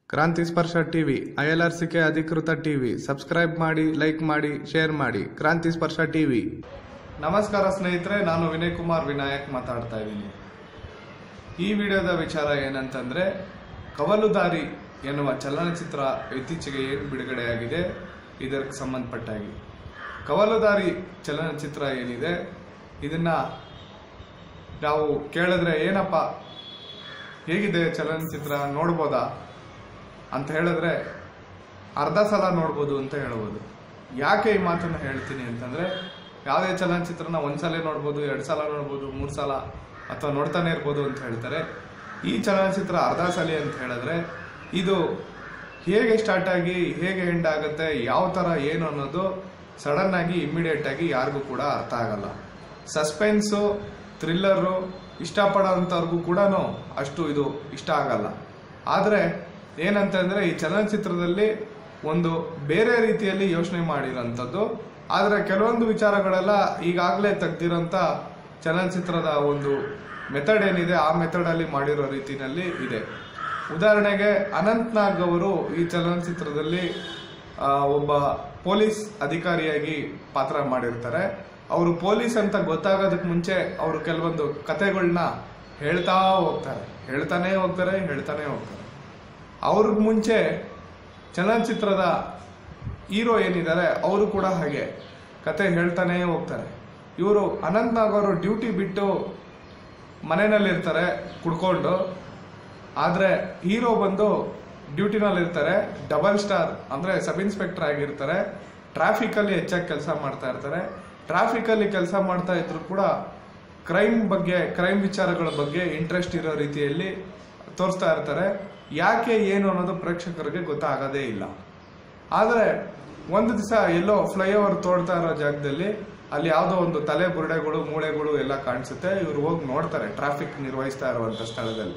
ಕ್ರಾಂತಿ ಸ್ಪರ್ಶ TV ILRCK ಅಧಿಕೃತ ಟಿವಿ ಸಬ್ಸ್ಕ್ರೈಬ್ ಮಾಡಿ ಲೈಕ್ ಮಾಡಿ ಶೇರ್ ಮಾಡಿ ಕ್ರಾಂತಿ ಸ್ಪರ್ಶ ಟಿವಿ ನಮಸ್ಕಾರ ಸ್ನೇಹಿತರೆ ನಾನು ವಿನಯ್ ಕುಮಾರ್ ವಿನಾಯಕ್ ಮಾತಾಡ್ತಾ ಇದ್ದೀನಿ ಈ ವಿಡಿಯೋದ ವಿಚಾರ ಏನಂತಂದ್ರೆ ಕವಲುದಾರಿ ಎನ್ನುವ ಚಲನಚಿತ್ರ ಇತ್ತೀಚೆಗೆ ಏನು ಬಿಡುಗಡೆಯಾಗಿದೆ ಇದಕ್ಕೆ ಸಂಬಂಧಪಟ್ಟಾಗಿ ಕವಲುದಾರಿ ಚಲನಚಿತ್ರ ಏನಿದೆ ಇದನ್ನ ನಾವು ಕೇಳಿದ್ರೆ ಏನಪ್ಪ ಹೇಗಿದೆ ಚಲನಚಿತ್ರ ನೋಡ್ಬೋದಾ ಅಂತ ಹೇಳಿದ್ರೆ ಅರ್ಧ ಸಲ ನೋಡ್ಬೋದು ಅಂತ ಹೇಳ್ಬೋದು ಯಾಕೆ ಈ ಮಾತನ್ನ ಹೇಳ್ತೀನಿ ಅಂತಂದ್ರೆ ಯಾವುದೇ ಚಲನಚಿತ್ರನ ಒಂದ್ಸಲ ನೋಡ್ಬೋದು ಎರಡು ಸಲ ನೋಡ್ಬೋದು ಮೂರು ಸಲ ಅಥವಾ ನೋಡ್ತಾನೆ ಇರ್ಬೋದು ಅಂತ ಹೇಳ್ತಾರೆ ಈ ಚಲನಚಿತ್ರ ಅರ್ಧ ಸಲ ಅಂತ ಹೇಳಿದ್ರೆ ಇದು ಹೇಗೆ ಸ್ಟಾರ್ಟ್ ಆಗಿ ಹೇಗೆ ಎಂಡ್ ಆಗುತ್ತೆ ಯಾವ ಥರ ಏನು ಅನ್ನೋದು ಸಡನ್ ಆಗಿ ಇಮ್ಮಿಡಿಯೇಟ್ ಆಗಿ ಯಾರಿಗೂ ಕೂಡ ಅರ್ಥ ಆಗಲ್ಲ ಸಸ್ಪೆನ್ಸು ಥ್ರಿಲ್ಲರು ಇಷ್ಟಪಡೋಂಥವ್ರಿಗೂ ಕೂಡ ಅಷ್ಟು ಇದು ಇಷ್ಟ ಆಗಲ್ಲ ಆದರೆ ಏನಂತಂದ್ರೆ ಈ ಚಲನಚಿತ್ರದಲ್ಲಿ ಒಂದು ಬೇರೆ ರೀತಿಯಲ್ಲಿ ಯೋಚನೆ ಮಾಡಿರೋಂಥದ್ದು ಆದರೆ ಕೆಲವೊಂದು ವಿಚಾರಗಳೆಲ್ಲ ಈಗಾಗಲೇ ತೆಗ್ದಿರೋಂಥ ಚಲನಚಿತ್ರದ ಒಂದು ಮೆಥಡ್ ಏನಿದೆ ಆ ಮೆಥಡಲ್ಲಿ ಮಾಡಿರೋ ರೀತಿನಲ್ಲಿ ಇದೆ ಉದಾಹರಣೆಗೆ ಅನಂತ್ ನಾಗ್ ಅವರು ಈ ಚಲನಚಿತ್ರದಲ್ಲಿ ಆ, ಒಬ್ಬ ಪೊಲೀಸ್ ಅಧಿಕಾರಿಯಾಗಿ ಪಾತ್ರ ಮಾಡಿರ್ತಾರೆ ಅವರು ಪೊಲೀಸ್ ಅಂತ ಗೊತ್ತಾಗೋದಕ್ಕೆ ಮುಂಚೆ ಅವರು ಕೆಲವೊಂದು ಕತೆಗಳನ್ನ ಹೇಳ್ತಾ ಹೋಗ್ತಾರೆ ಹೇಳ್ತಾನೆ ಹೋಗ್ತಾರೆ ಹೇಳ್ತಾನೆ ಹೋಗ್ತಾರೆ ಅವ್ರಿಗೆ ಮುಂಚೆ ಚಲನಚಿತ್ರದ ಹೀರೋ ಏನಿದ್ದಾರೆ ಅವರು ಕೂಡ ಹಾಗೆ ಕತೆ ಹೇಳ್ತಾನೆ ಹೋಗ್ತಾರೆ ಇವರು ಅನಂತ್ ನಾಗ್ ಅವರು ಡ್ಯೂಟಿ ಬಿಟ್ಟು ಮನೆಯಲ್ಲಿರ್ತಾರೆ ಕುಡ್ಕೊಂಡು ಆದರೆ ಹೀರೋ ಬಂದು ಡ್ಯೂಟಿನಲ್ಲಿ ಇರ್ತಾರೆ ಡಬಲ್ ಸ್ಟಾರ್ ಅಂದರೆ ಸಬ್ ಇನ್ಸ್ಪೆಕ್ಟರ್ ಆಗಿರ್ತಾರೆ ಟ್ರಾಫಿಕಲ್ಲಿ ಹೆಚ್ಚಾಗಿ ಕೆಲಸ ಮಾಡ್ತಾ ಇರ್ತಾರೆ ಟ್ರಾಫಿಕಲ್ಲಿ ಕೆಲಸ ಮಾಡ್ತಾ ಇದ್ರು ಕೂಡ ಕ್ರೈಮ್ ಬಗ್ಗೆ ಕ್ರೈಮ್ ವಿಚಾರಗಳ ಬಗ್ಗೆ ಇಂಟ್ರೆಸ್ಟ್ ಇರೋ ರೀತಿಯಲ್ಲಿ ತೋರಿಸ್ತಾ ಇರ್ತಾರೆ ಯಾಕೆ ಏನು ಅನ್ನೋದು ಪ್ರೇಕ್ಷಕರಿಗೆ ಗೊತ್ತಾಗೋದೇ ಇಲ್ಲ ಆದರೆ ಒಂದು ದಿವಸ ಎಲ್ಲೋ ಫ್ಲೈಓವರ್ ತೋಡ್ತಾ ಇರೋ ಜಾಗದಲ್ಲಿ ಅಲ್ಲಿ ಯಾವುದೋ ಒಂದು ತಲೆ ಬುರುಡೆಗಳು ಮೂಳೆಗಳು ಎಲ್ಲ ಕಾಣಿಸುತ್ತೆ ಇವ್ರು ಹೋಗಿ ನೋಡ್ತಾರೆ ಟ್ರಾಫಿಕ್ ನಿರ್ವಹಿಸ್ತಾ ಇರುವಂಥ ಸ್ಥಳದಲ್ಲಿ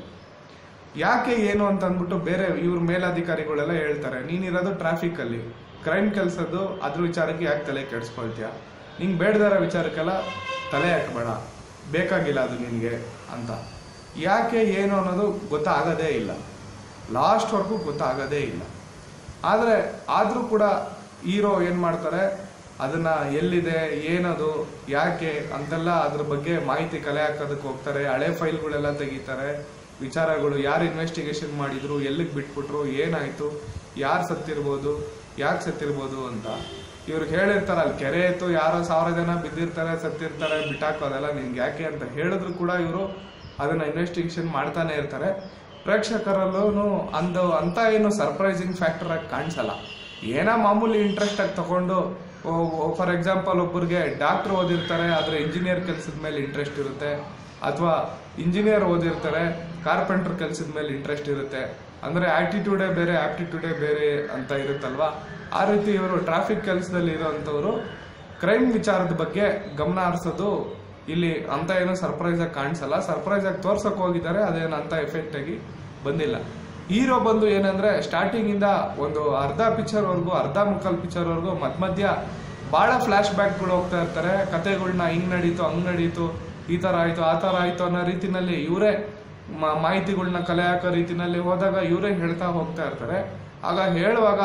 ಯಾಕೆ ಏನು ಅಂತ ಅಂದ್ಬಿಟ್ಟು ಬೇರೆ ಇವ್ರ ಮೇಲಧಿಕಾರಿಗಳೆಲ್ಲ ಹೇಳ್ತಾರೆ ನೀನಿರೋದು ಟ್ರಾಫಿಕ್ ಅಲ್ಲಿ ಕ್ರೈಮ್ ಕೆಲಸದ್ದು ಅದ್ರ ವಿಚಾರಕ್ಕೆ ಯಾಕೆ ತಲೆ ಕೆಡಿಸ್ಕೊಳ್ತೀಯ ನಿಂಗೆ ಬೇಡದಾರ ವಿಚಾರಕ್ಕೆಲ್ಲ ತಲೆ ಹಾಕಬೇಡ ಬೇಕಾಗಿಲ್ಲ ಅದು ನಿನಗೆ ಅಂತ ಯಾಕೆ ಏನು ಅನ್ನೋದು ಗೊತ್ತಾಗೋದೇ ಇಲ್ಲ ಲಾಸ್ಟ್ವರೆಗೂ ಗೊತ್ತಾಗೋದೇ ಇಲ್ಲ ಆದರೆ ಆದರೂ ಕೂಡ ಹೀರೋ ಏನು ಮಾಡ್ತಾರೆ ಅದನ್ನ ಎಲ್ಲಿದೆ ಏನದು ಯಾಕೆ ಅಂತೆಲ್ಲ ಅದ್ರ ಬಗ್ಗೆ ಮಾಹಿತಿ ಕಲೆ ಹಾಕೋದಕ್ಕೆ ಹೋಗ್ತಾರೆ ಹಳೆ ಫೈಲ್ಗಳೆಲ್ಲ ತೆಗಿತಾರೆ ವಿಚಾರಗಳು ಯಾರು ಇನ್ವೆಸ್ಟಿಗೇಷನ್ ಮಾಡಿದ್ರು ಎಲ್ಲಿಗೆ ಬಿಟ್ಬಿಟ್ರು ಏನಾಯ್ತು ಯಾರು ಸತ್ತಿರ್ಬೋದು ಯಾಕೆ ಸತ್ತಿರ್ಬೋದು ಅಂತ ಇವ್ರಿಗೆ ಹೇಳಿರ್ತಾರೆ ಅಲ್ಲಿ ಕೆರೆ ಇತ್ತು ಯಾರೋ ಸಾವಿರ ಜನ ಬಿದ್ದಿರ್ತಾರೆ ಸತ್ತಿರ್ತಾರೆ ಬಿಟ್ಟಾಕೋದೆಲ್ಲ ನಿನ್ಗೆ ಯಾಕೆ ಅಂತ ಹೇಳಿದ್ರು ಕೂಡ ಇವರು ಅದನ್ನ ಇನ್ವೆಸ್ಟಿಗೇಷನ್ ಮಾಡ್ತಾನೆ ಇರ್ತಾರೆ ಪ್ರೇಕ್ಷಕರಲ್ಲೂ ಅಂದ ಅಂತ ಏನು ಸರ್ಪ್ರೈಸಿಂಗ್ ಫ್ಯಾಕ್ಟರ್ ಆಗಿ ಕಾಣಿಸಲ್ಲ ಏನೋ ಮಾಮೂಲಿ ಇಂಟ್ರೆಸ್ಟ್ ಆಗಿ ತಗೊಂಡು ಫಾರ್ ಎಕ್ಸಾಂಪಲ್ ಒಬ್ಬರಿಗೆ ಡಾಕ್ಟರ್ ಓದಿರ್ತಾರೆ ಆದರೆ ಇಂಜಿನಿಯರ್ ಕೆಲಸದ ಮೇಲೆ ಇಂಟ್ರೆಸ್ಟ್ ಇರುತ್ತೆ ಅಥವಾ ಇಂಜಿನಿಯರ್ ಓದಿರ್ತಾರೆ ಕಾರ್ಪೆಂಟರ್ ಕೆಲಸದ ಮೇಲೆ ಇಂಟ್ರೆಸ್ಟ್ ಇರುತ್ತೆ ಅಂದರೆ ಆಟಿಟ್ಯೂಡೇ ಬೇರೆ ಆಪ್ಟಿಟ್ಯೂಡೇ ಬೇರೆ ಅಂತ ಇರುತ್ತಲ್ವಾ ಆ ರೀತಿ ಇವರು ಟ್ರಾಫಿಕ್ ಕೆಲಸದಲ್ಲಿ ಇರೋವಂಥವ್ರು ಕ್ರೈಮ್ ವಿಚಾರದ ಬಗ್ಗೆ ಗಮನ ಹರಿಸೋದು ಇಲ್ಲಿ ಅಂತ ಏನೋ ಸರ್ಪ್ರೈಸ್ ಆಗಿ ಕಾಣಿಸಲ್ಲ ಸರ್ಪ್ರೈಸ್ ಆಗಿ ತೋರ್ಸಕ್ ಹೋಗಿದ್ದಾರೆ ಅದೇನು ಅಂತ ಎಫೆಕ್ಟ್ ಆಗಿ ಬಂದಿಲ್ಲ ಹೀರೋ ಬಂದು ಏನಂದ್ರೆ ಸ್ಟಾರ್ಟಿಂಗ್ ಇಂದ ಒಂದು ಅರ್ಧ ಪಿಕ್ಚರ್ ವರ್ಗು ಅರ್ಧ ಮುಕ್ಕಾಲ್ ಪಿಕ್ಚರ್ ವರ್ಗು ಮಧ್ಯ ಮಧ್ಯ ಬಹಳ ಫ್ಲಾಶ್ ಬ್ಯಾಕ್ಗಳು ಹೋಗ್ತಾ ಇರ್ತಾರೆ ಕತೆಗಳ್ನ ಹಿಂಗ್ ನಡೀತು ಹಂಗ್ ನಡೀತು ಈ ತರ ಆಯ್ತು ಆ ತರ ಆಯ್ತು ಅನ್ನೋ ರೀತಿನಲ್ಲಿ ಇವರೇ ಮಾಹಿತಿಗಳನ್ನ ಕಲೆ ಹಾಕೋ ರೀತಿನಲ್ಲಿ ಹೋದಾಗ ಇವರೇ ಹೇಳ್ತಾ ಹೋಗ್ತಾ ಇರ್ತಾರೆ ಆಗ ಹೇಳುವಾಗ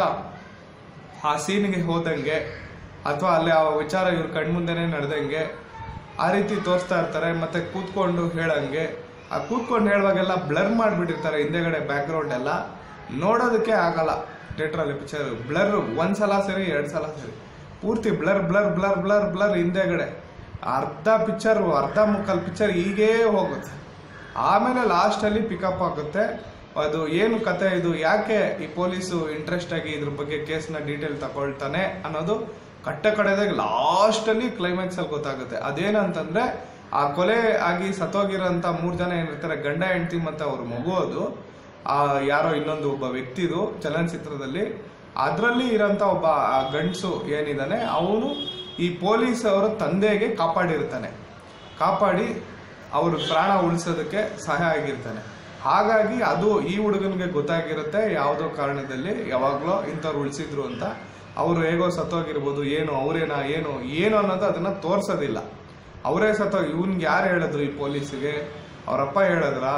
ಆ ಸೀನ್ಗೆ ಹೋದಂಗೆ ಅಥವಾ ಅಲ್ಲಿ ಆ ವಿಚಾರ ಇವ್ರ ಕಣ್ಮುಂದೆನೆ ನಡೆದಂಗೆ ಆ ರೀತಿ ತೋರಿಸ್ತಾ ಇರ್ತಾರೆ ಮತ್ತೆ ಕೂತ್ಕೊಂಡು ಹೇಳಂಗೆ ಆ ಕೂತ್ಕೊಂಡು ಹೇಳುವಾಗೆಲ್ಲ ಬ್ಲರ್ ಮಾಡಿಬಿಟ್ಟಿರ್ತಾರೆ ಹಿಂದೆಗಡೆ ಬ್ಯಾಕ್ಗ್ರೌಂಡ್ ಎಲ್ಲ ನೋಡೋದಕ್ಕೆ ಆಗಲ್ಲ ಥಿಯೇಟ್ರಲ್ಲಿ ಪಿಕ್ಚರ್ ಬ್ಲರ್ ಒಂದ್ಸಲ ಸರಿ ಎರಡು ಸಲ ಸರಿ ಪೂರ್ತಿ blur blur blur blur blur ಹಿಂದೆಗಡೆ ಅರ್ಧ ಪಿಕ್ಚರ್ ಅರ್ಧ ಮುಕ್ಕಾಲ್ ಪಿಕ್ಚರ್ ಹೀಗೇ ಹೋಗುತ್ತೆ ಆಮೇಲೆ ಲಾಸ್ಟಲ್ಲಿ ಪಿಕಪ್ ಆಗುತ್ತೆ ಅದು ಏನು ಕತೆ ಇದು ಯಾಕೆ ಈ ಪೊಲೀಸು ಇಂಟ್ರೆಸ್ಟ್ ಆಗಿ ಇದ್ರ ಬಗ್ಗೆ ಕೇಸ್ನ ಡೀಟೇಲ್ ತಗೊಳ್ತಾನೆ ಅನ್ನೋದು ಕಟ್ಟ ಕಡೆದಾಗ ಲಾಸ್ಟಲ್ಲಿ ಕ್ಲೈಮ್ಯಾಕ್ಸ್ ಅಲ್ಲಿ ಗೊತ್ತಾಗುತ್ತೆ ಅದೇನಂತಂದ್ರೆ ಆ ಕೊಲೆ ಆಗಿ ಸತ್ತೋಗಿರೋಂಥ ಮೂರು ಜನ ಏನಿರ್ತಾರೆ ಗಂಡ ಹೆಂಡತಿ ಮತ್ತೆ ಅವ್ರ ಮಗು ಅದು ಆ ಯಾರೋ ಇನ್ನೊಂದು ಒಬ್ಬ ವ್ಯಕ್ತಿದು ಚಲನಚಿತ್ರದಲ್ಲಿ ಅದರಲ್ಲಿ ಇರೋಂಥ ಒಬ್ಬ ಆ ಗಂಡಸು ಏನಿದ್ದಾನೆ ಅವನು ಈ ಪೊಲೀಸ್ ಅವರ ತಂದೆಗೆ ಕಾಪಾಡಿರ್ತಾನೆ ಕಾಪಾಡಿ ಅವ್ರ ಪ್ರಾಣ ಉಳಿಸೋದಕ್ಕೆ ಸಹಾಯ ಆಗಿರ್ತಾನೆ ಹಾಗಾಗಿ ಅದು ಈ ಹುಡುಗನಿಗೆ ಗೊತ್ತಾಗಿರುತ್ತೆ ಯಾವುದೋ ಕಾರಣದಲ್ಲಿ ಯಾವಾಗಲೋ ಇಂಥವ್ರು ಉಳಿಸಿದ್ರು ಅಂತ ಅವರು ಹೇಗೋ ಸತ್ತೋಗಿರ್ಬೋದು ಏನು ಅವರೇನಾ ಏನು ಏನು ಅನ್ನೋದು ಅದನ್ನ ತೋರ್ಸೋದಿಲ್ಲ ಅವರೇ ಸತ್ತೋ ಇವ್ನಿಗೆ ಯಾರು ಹೇಳಿದ್ರು ಈ ಪೊಲೀಸಿಗೆ ಅವರಪ್ಪ ಹೇಳಿದ್ರ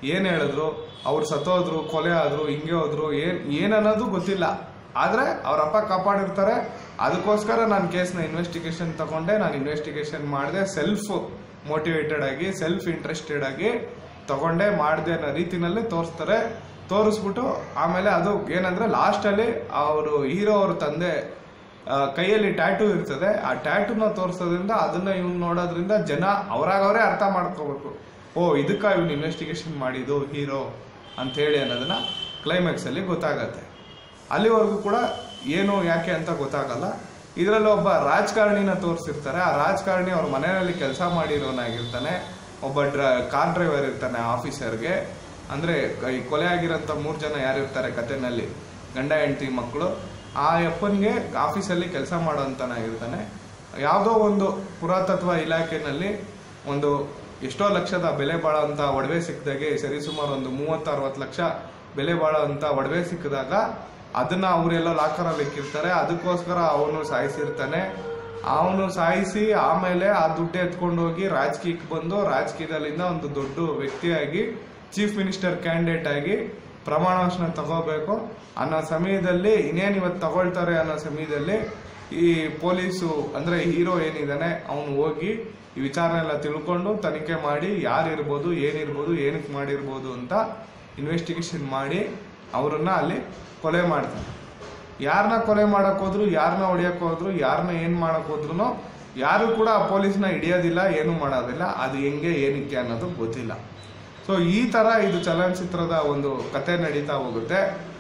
ಏನು ಹೇಳಿದ್ರು ಅವ್ರು ಸತ್ತೋದ್ರು ಕೊಲೆ ಆದ್ರು ಹಿಂಗೆ ಹೋದ್ರು ಏನ್ ಏನನ್ನೋದು ಗೊತ್ತಿಲ್ಲ ಆದ್ರೆ ಅವ್ರ ಅಪ್ಪ ಕಾಪಾಡಿರ್ತಾರೆ ಅದಕ್ಕೋಸ್ಕರ ನಾನು ಕೇಸ್ನ ಇನ್ವೆಸ್ಟಿಗೇಷನ್ ತಗೊಂಡೆ ನಾನು ಇನ್ವೆಸ್ಟಿಗೇಷನ್ ಮಾಡಿದೆ ಸೆಲ್ಫ್ ಮೋಟಿವೇಟೆಡ್ ಆಗಿ ಸೆಲ್ಫ್ ಇಂಟ್ರೆಸ್ಟೆಡ್ ಆಗಿ ತಗೊಂಡೆ ಮಾಡಿದೆ ಅನ್ನೋ ರೀತಿನಲ್ಲೇ ತೋರಿಸ್ತಾರೆ ತೋರಿಸ್ಬಿಟ್ಟು ಆಮೇಲೆ ಅದು ಏನಂದ್ರೆ ಲಾಸ್ಟಲ್ಲಿ ಅವರು ಹೀರೋ ಅವ್ರ ತಂದೆ ಆ, ಕೈಯಲ್ಲಿ ಟ್ಯಾಟೂ ಇರ್ತದೆ ಆ ಟ್ಯಾಟೂನ ತೋರಿಸೋದ್ರಿಂದ ಅದನ್ನ ಇವ್ನು ನೋಡೋದ್ರಿಂದ ಜನ ಅವರಾಗವರೇ ಅರ್ಥ ಮಾಡ್ಕೋಬೇಕು ಓ ಇದಕ್ಕ ಇವ್ನು ಇನ್ವೆಸ್ಟಿಗೇಷನ್ ಮಾಡಿದ್ದು ಹೀರೋ ಅಂತ ಹೇಳಿ ಅನ್ನೋದನ್ನ ಕ್ಲೈಮ್ಯಾಕ್ಸ್ ಅಲ್ಲಿ ಗೊತ್ತಾಗತ್ತೆ ಅಲ್ಲಿವರೆಗೂ ಕೂಡ ಏನು ಯಾಕೆ ಅಂತ ಗೊತ್ತಾಗಲ್ಲ ಇದರಲ್ಲಿ ಒಬ್ಬ ರಾಜಕಾರಣಿನ ತೋರಿಸಿರ್ತಾರೆ ಆ ರಾಜಕಾರಣಿ ಅವ್ರ ಮನೆಯಲ್ಲಿ ಕೆಲಸ ಮಾಡಿರೋನಾಗಿರ್ತಾನೆ ಒಬ್ಬ ಡ್ರ ಕಾರ್ ಡ್ರೈವರ್ ಇರ್ತಾನೆ ಆಫೀಸರ್ಗೆ ಅಂದ್ರೆ ಈ ಕೊಲೆ ಆಗಿರೋಂಥ ಮೂರು ಜನ ಯಾರಿರ್ತಾರೆ ಕಥೆನಲ್ಲಿ ಗಂಡ ಹೆಂಡತಿ ಮಕ್ಕಳು ಆ ಅಪ್ಪನಿಗೆ ಆಫೀಸಲ್ಲಿ ಕೆಲಸ ಮಾಡೋಂತನಾಗಿರ್ತಾನೆ ಯಾವುದೋ ಒಂದು ಪುರಾತತ್ವ ಇಲಾಖೆನಲ್ಲಿ ಒಂದು ಎಷ್ಟೋ ಲಕ್ಷದ ಬೆಲೆ ಬಾಳೋಂಥ ಒಡವೆ ಸಿಕ್ಕಿದಾಗೆ ಸರಿಸುಮಾರು ಒಂದು ಮೂವತ್ತು ಅರವತ್ತು ಲಕ್ಷ ಬೆಲೆ ಬಾಳೋಂಥ ಒಡವೆ ಸಿಕ್ಕಿದಾಗ ಅದನ್ನ ಅವರೆಲ್ಲ ಲಾಕರಲ್ಲಿ ಇಕ್ಕಿರ್ತಾರೆ ಅದಕ್ಕೋಸ್ಕರ ಅವನು ಸಾಯಿಸಿರ್ತಾನೆ ಅವನು ಸಾಯಿಸಿ ಆಮೇಲೆ ಆ ದುಡ್ಡು ಎತ್ಕೊಂಡು ಹೋಗಿ ರಾಜಕೀಯಕ್ಕೆ ಬಂದು ರಾಜಕೀಯದಲ್ಲಿಂದ ಒಂದು ದೊಡ್ಡ ವ್ಯಕ್ತಿಯಾಗಿ ಚೀಫ್ ಮಿನಿಸ್ಟರ್ ಕ್ಯಾಂಡಿಡೇಟ್ ಆಗಿ ಪ್ರಮಾಣ ವಚನ ತಗೋಬೇಕು ಅನ್ನೋ ಸಮಯದಲ್ಲಿ ಇನ್ನೇನು ಇವತ್ತು ತಗೊಳ್ತಾರೆ ಅನ್ನೋ ಸಮಯದಲ್ಲಿ ಈ ಪೊಲೀಸು ಅಂದ್ರೆ ಹೀರೋ ಏನಿದಾನೆ ಅವನು ಹೋಗಿ ಈ ವಿಚಾರ ಎಲ್ಲ ತಿಳ್ಕೊಂಡು ತನಿಖೆ ಮಾಡಿ ಯಾರಿರ್ಬೋದು ಏನಿರ್ಬೋದು ಏನಕ್ಕೆ ಮಾಡಿರ್ಬೋದು ಅಂತ ಇನ್ವೆಸ್ಟಿಗೇಷನ್ ಮಾಡಿ ಅವರನ್ನ ಅಲ್ಲಿ ಕೊಲೆ ಮಾಡ್ತಾನೆ ಯಾರನ್ನ ಕೊಲೆ ಮಾಡಕ್ ಹೋದ್ರು ಯಾರನ್ನ ಹೊಡಿಯಕ್ ಹೋದ್ರು ಯಾರನ್ನ ಏನ್ ಮಾಡಕ್ ಹೋದ್ರು ಯಾರು ಕೂಡ ಆ ಪೊಲೀಸ್ನ ಹಿಡಿಯೋದಿಲ್ಲ ಏನು ಮಾಡೋದಿಲ್ಲ ಅದು ಹೆಂಗೆ ಏನಕ್ಕೆ ಅನ್ನೋದು ಗೊತ್ತಿಲ್ಲ ಸೊ ಈ ತರ ಇದು ಚಲನಚಿತ್ರದ ಒಂದು ಕತೆ ನಡೀತಾ ಹೋಗುತ್ತೆ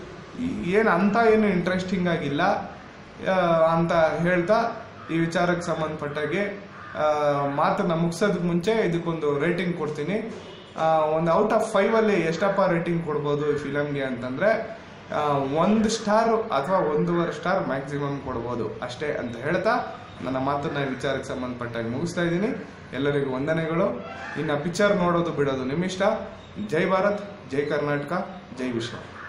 ಈ- ಏನ್ ಅಂತ ಏನು ಇಂಟ್ರೆಸ್ಟಿಂಗ್ ಆಗಿಲ್ಲ ಆ, ಅಂತ ಹೇಳ್ತಾ ಈ ವಿಚಾರಕ್ಕೆ ಸಂಬಂಧಪಟ್ಟಾಗೆ ಆ, ಮಾತನ್ನ ಮುಗಿಸೋದಕ್ಕೆ ಮುಂಚೆ ಇದಕ್ಕೊಂದು ರೇಟಿಂಗ್ ಕೊಡ್ತೀನಿ ಆ, ಒಂದು ಔಟ್ ಆಫ್ ಫೈವ್ ಅಲ್ಲಿ ಎಷ್ಟಪ್ಪ ರೇಟಿಂಗ್ ಕೊಡ್ಬೋದು ಈ ಫಿಲಮ್ಗೆ ಅಂತಂದ್ರೆ ಆ, ಒಂದು ಸ್ಟಾರ್ ಅಥವಾ ಒಂದೂವರೆ ಸ್ಟಾರ್ ಮ್ಯಾಕ್ಸಿಮಮ್ ಕೊಡ್ಬೋದು ಅಷ್ಟೇ ಅಂತ ಹೇಳ್ತಾ ನನ್ನ ಮಾತನ್ನ ಈ ವಿಚಾರಕ್ಕೆ ಸಂಬಂಧಪಟ್ಟಾಗಿ ಮುಗಿಸ್ತಾ ಇದ್ದೀನಿ ಎಲ್ಲರಿಗೂ ವಂದನೆಗಳು ಇನ್ನು ಪಿಕ್ಚರ್ ನೋಡೋದು ಬಿಡೋದು ನಿಮ್ಮಿಷ್ಟ ಜೈ ಭಾರತ್ ಜೈ ಕರ್ನಾಟಕ ಜೈ ವಿಶ್ವ